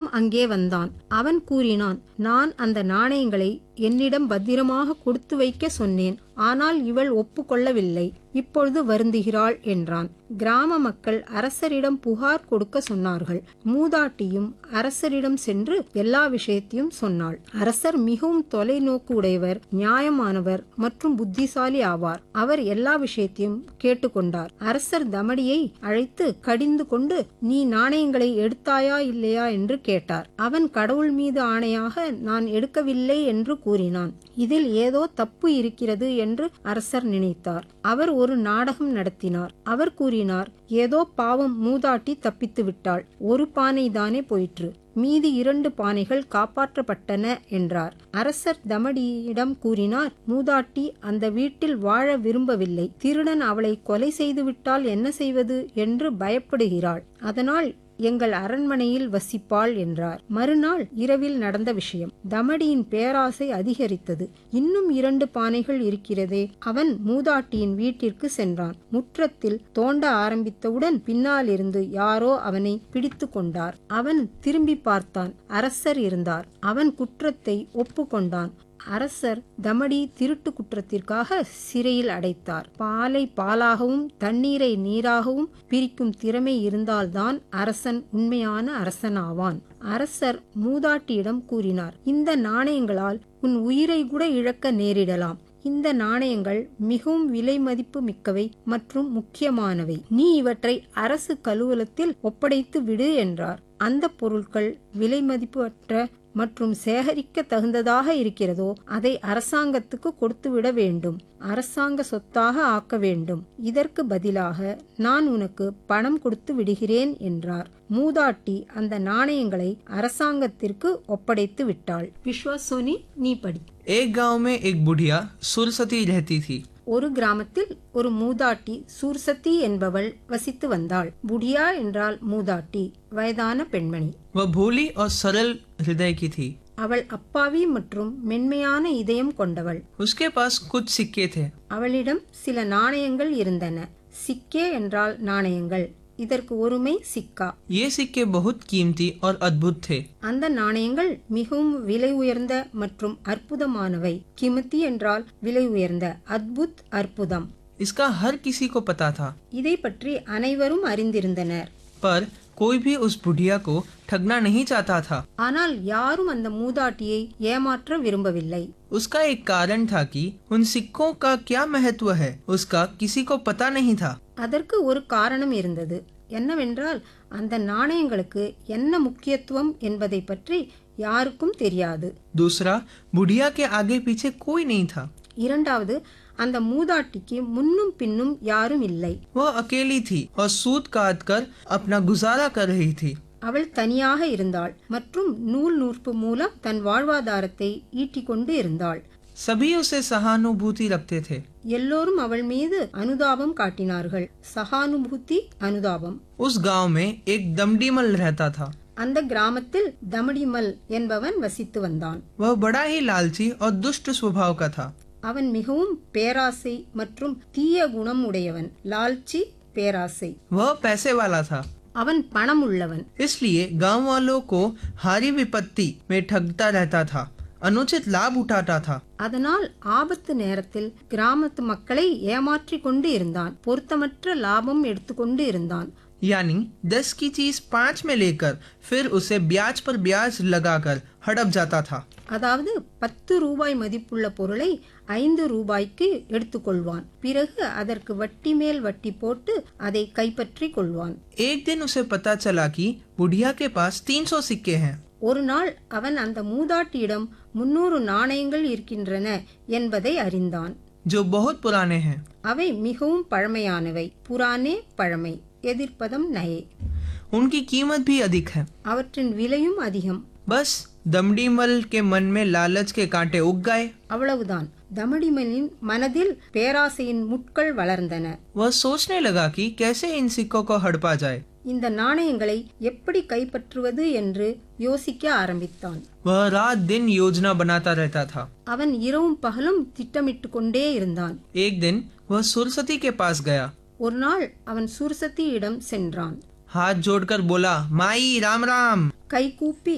அங்கே வந்தான் அவன் கூறினான் நான் அந்த நாணயங்களை என்னிடம் பத்திரமாக கொடுத்து வைக்க சொன்னேன் ஆனால் இவள் ஒப்புக்கொள்ளவில்லை இப்பொழுது வருந்துகிறாள் என்றான் கிராம மக்கள் அரசரிடம் புகார் கொடுக்க சொன்னார்கள் மூதாட்டியும் அரசரிடம் சென்று எல்லா விஷயத்தையும் சொன்னாள் அரசர் மிகவும் தொலைநோக்கு உடையவர் நியாயமானவர் மற்றும் புத்திசாலி ஆவார் அவர் எல்லா விஷயத்தையும் கேட்டுக்கொண்டார் அரசர் தமடியை அழைத்து கடிந்து கொண்டு நீ நாணயங்களை எடுத்தாயா இல்லையா என்று கேட்டார் அவன் கடவுள் மீது ஆணையாக நான் எடுக்கவில்லை என்று கூறினான் இதில் ஏதோ தப்பு இருக்கிறது என்று அரசர் நினைத்தார் அவர் ஒரு நாடகம் நடத்தினார் அவர் கூறினார் ஏதோ பாவம் மூதாட்டி தப்பித்து விட்டாள் ஒரு பானை தானே போயிற்று மீதி இரண்டு பானைகள் காப்பாற்றப்பட்டன என்றார் அரசர் தமடியிடம் கூறினார் மூதாட்டி அந்த வீட்டில் வாழ விரும்பவில்லை திருடன் அவளை கொலை செய்துவிட்டால் என்ன செய்வது என்று பயப்படுகிறாள் அதனால் எங்கள் அரண்மனையில் வசிப்பாள் என்றார் மறுநாள் இரவில் நடந்த விஷயம் தமடியின் பேராசை அதிகரித்தது இன்னும் இரண்டு பானைகள் இருக்கிறதே அவன் மூதாட்டியின் வீட்டிற்கு சென்றான் முற்றத்தில் தோண்ட ஆரம்பித்தவுடன் பின்னாலிருந்து யாரோ அவனை பிடித்து கொண்டார் அவன் திரும்பி பார்த்தான் அரசர் இருந்தார் அவன் குற்றத்தை ஒப்புக்கொண்டான் அரசர் தமடி திருட்டு குற்றத்திற்காக சிறையில் அடைத்தார் பாலை பாலாகவும் தண்ணீரை நீராகவும் பிரிக்கும் திறமை இருந்தால்தான் அரசன் உண்மையான அரசனாவான் அரசர் மூதாட்டியிடம் கூறினார் இந்த நாணயங்களால் உன் உயிரை கூட இழக்க நேரிடலாம் இந்த நாணயங்கள் மிகவும் விலை மதிப்பு மிக்கவை மற்றும் முக்கியமானவை நீ இவற்றை அரசு கலுவலத்தில் ஒப்படைத்து விடு என்றார் அந்த பொருட்கள் விலை மதிப்பற்ற மற்றும் சேகரிக்க தகுந்ததாக இருக்கிறதோ அதை அரசாங்கத்துக்கு கொடுத்துவிட வேண்டும் அரசாங்க சொத்தாக ஆக்க வேண்டும் இதற்கு பதிலாக நான் உனக்கு பணம் கொடுத்து விடுகிறேன் என்றார் மூதாட்டி அந்த நாணயங்களை அரசாங்கத்திற்கு ஒப்படைத்து விட்டாள் விஸ்வாசோனி நீ படி एक गांव में एक बुढ़िया सुरसती रहती थी ஒரு கிராமத்தில் ஒரு மூதாட்டி சூர்சத்தி என்பவள் வசித்து வந்தாள் புடியா என்றால் மூதாட்டி வயதான பெண்மணி वह भोली और सरल हृदय की थी அவள் அப்பாவி மற்றும் மென்மையான இதயம் கொண்டவள் उसके पास कुछ सिक्के थे அவளிடம் சில நாணயங்கள் இருந்தன சிக்கே என்றால் நாணயங்கள் இதற்கு ஒருமை சிக்கா ये सिक्के बहुत कीमती और अद्भुत थे அந்த நாணயங்கள் மிகவும் விலை உயர்ந்த மற்றும் அற்புதமானவை கிமத்தி என்றால் விலை உயர்ந்த அத்புத் அற்புதம் इसका हर किसी को पता था இதை பற்றி அனைவரும் அறிந்திருந்தனர் पर कोई भी उस बुढ़िया को ठगना नहीं चाहता था ஆனால் யாரும் அந்த மூதாட்டியை ஏமாற்ற விரும்பவில்லை उसका एक कारण था कि उन सिक्कों का क्या महत्व है उसका किसी को पता नहीं था அதற்கு ஒரு காரணம் இருந்தது என்னவென்றால் அந்த நாணயங்களுக்கு என்ன முக்கியத்துவம் என்பதை பற்றி யாருக்கும் தெரியாது दूसरा बुढ़िया के आगे पीछे कोई नहीं था இரண்டாவது அந்த மூதாட்டிக்கு முன்னும் பின்னும் யாரும் இல்லை वह अकेली थी और सूत काट कर अपना गुजारा कर रही थी அவள் தனியாக இருந்தாள் மற்றும் நூல் நூற்பு மூலம் தன் வாழ்வாதாரத்தை ஈட்டிக்கொண்டு இருந்தாள் सभी उसे सहानुभूति रखते थे எல்லோரும் அவள் மீது அனுதாபம் காட்டினார்கள் சகானுபூதி அனுதாபம் उस गांव में एक दमडीमल रहता था அந்த கிராமத்தில் தமடிமல் என்பவன் வசித்து வந்தான் वह बड़ा ही लालची और दुष्ट स्वभाव का था அவன் மிகவும் பேராசை மற்றும் தீய குணம் உடையவன் லால்ச்சி பேராசை वह पैसे वाला था அவன் பணம் உள்ளவன் इसलिए गांव वालों को हारी विपत्ति में ठगता रहता था अनुचित लाभ उठाता था அதனால் ஆபத்து நேரத்தில் கிராமத்து மக்களை ஏமாற்றிக் கொண்டு இருந்தான் பொருத்தமற்ற லாபம் எடுத்துக்கொண்டு இருந்தான் यानी दस की चीज पाँच में लेकर फिर उसे ब्याज पर ब्याज लगाकर हड़प जाता था அதாவது பத்து ரூபாய் மதிப்புள்ள பொருளை ஐந்து ரூபாய்க்கு எடுத்துக்கொள்வான் பிறகு அதற்கு வட்டி மேல் வட்டி போட்டு அதை கைப்பற்றி கொள்வான் एक दिन उसे पता चला कि बुढ़िया के पास तीन सौ सिक्के हैं ஒரு நாள் அவன் அந்த மூதாட்டியிடம் முன்னூறு நாணயங்கள் இருக்கின்றன என்பதை அறிந்தான் जो बहुत पुराने हैं அவை மிகவும் பழமையானவை புராணே பழமை எதிர்ப்பதம் நயே उनकी कीमत भी अधिक है அவற்றின் விலையும் அதிகம் बस दमडीमल के मन में लालच के कांटे उग गए அவ்வளவுதான் தமடிமலின் மனதில் பேராசையின் முட்கள் வளர்ந்தன वह सोचने लगा कि कैसे इन सिक्कों को हड़पा जाए இந்த நாணயங்களை எப்படி கைப்பற்றுவது என்று யோசிக்க ஆரம்பித்தான் वह रात दिन योजना बनाता रहता था அவன் இரவும் பகலும் திட்டமிட்டு கொண்டே இருந்தான் एक दिन वह सुरसती के पास गया ஒரு நாள் அவன் சுர்சத்தியிடம் சென்றான் हाथ जोड़कर बोला माई राम राम கைகூப்பி